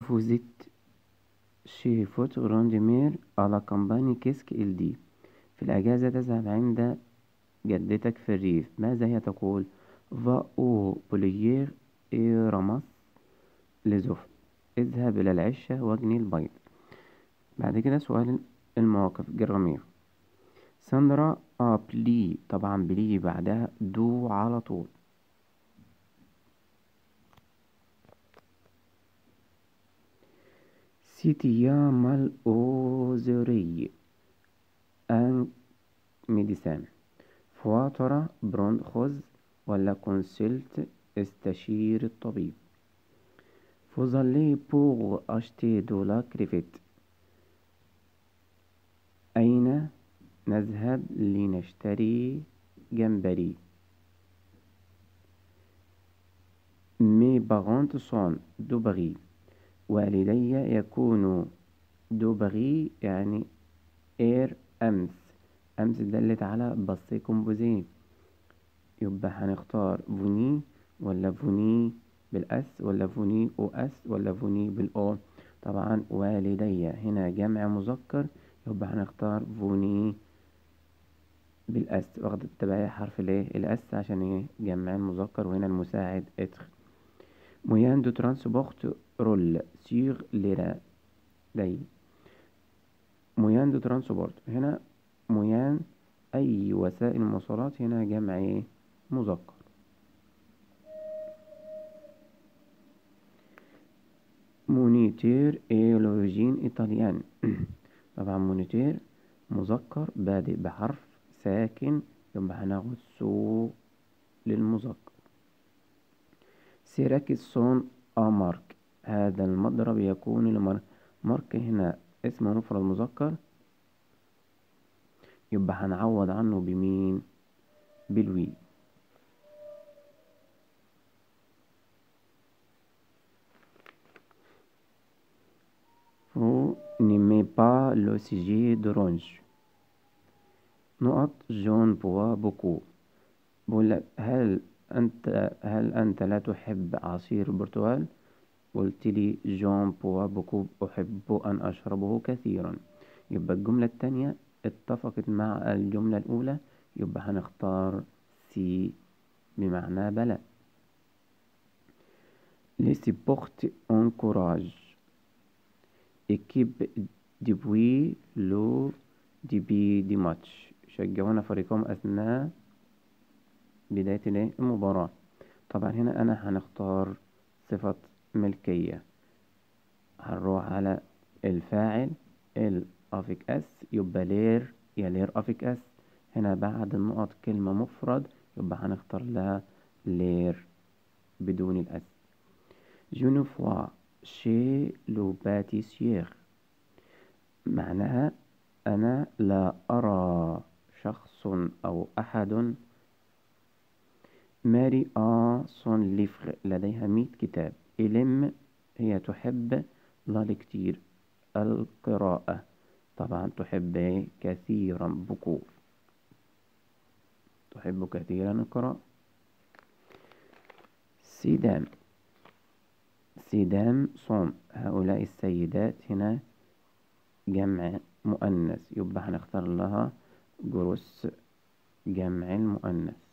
vous êtes chez votre grand-mère à la campagne qu'est-ce qu'elle dit في الأجازة تذهب عند جدتك في الريف ماذا هي تقول va au poulailler et ramasse les œufs اذهب إلى العشة واجني البيض بعد كده سؤال المواقف جرامير ساندرا اه بلي طبعا بلي بعدها دو على طول سيتيا مال اوزوري ان ميديسان فواترة بروند خذ ولا كونسلت استشير الطبيب فوزالي بوغ اشتي دولا كريفيت أين نذهب لنشتري جمبري مي بارونت سون دوبغي والدي يكون دوبغي يعني اير أمس أمس دلت على بصي كومبوزي يبقى هنختار فوني ولا فوني بالأس ولا فوني أو أس ولا فوني بالأو طبعا والدي هنا جمع مذكر يبقى هنختار فوني بالأس واخد التبعية حرف الايه الأس عشان ايه جمع المذكر وهنا المساعد اتر مويان دو ترانسبورت رول سيغ ليرا لي مويان دو ترانسبورت هنا مويان أي وسائل المواصلات هنا جمع ايه مذكر مونيتير ايه لوريجين ايطاليان طبعا مونيتير مذكر بادئ بحرف ساكن يبقى هناخد سو للمذكر سيراكس سون مارك هذا المضرب يكون لمارك مارك هنا اسم مفرد مذكر يبقى هنعوض عنه بمين بالوي Vous n'aimez pas le sujet d'orange نقط جون بوا بوكو بقول هل أنت هل أنت لا تحب عصير البرتقال قلت لي جون بوا بوكو أحب أن أشربه كثيرا يبقى الجملة التانية اتفقت مع الجملة الأولى يبقى هنختار سي بمعنى بلى Les supports encouragent équipe depuis le début du match شجعونا فريقهم أثناء بداية المباراة طبعا هنا أنا هنختار صفة ملكية هنروح على الفاعل ال أفيك أس يبقى لير يا لير أفيك أس هنا بعد النقط كلمة مفرد يبقى هنختار لها لير بدون الأس جونو فوا شي لو باتيسيير معناها أنا لا أرى شخص أو أحد ماري آ سون ليفر لديها ميت كتاب إلم هي تحب لا كتير القراءة طبعا تحب كثيرا بكو تحب كثيرا القراءة سيدام سيدام صوم هؤلاء السيدات هنا جمع مؤنث يبقى هنختار لها جروس جمع المؤنث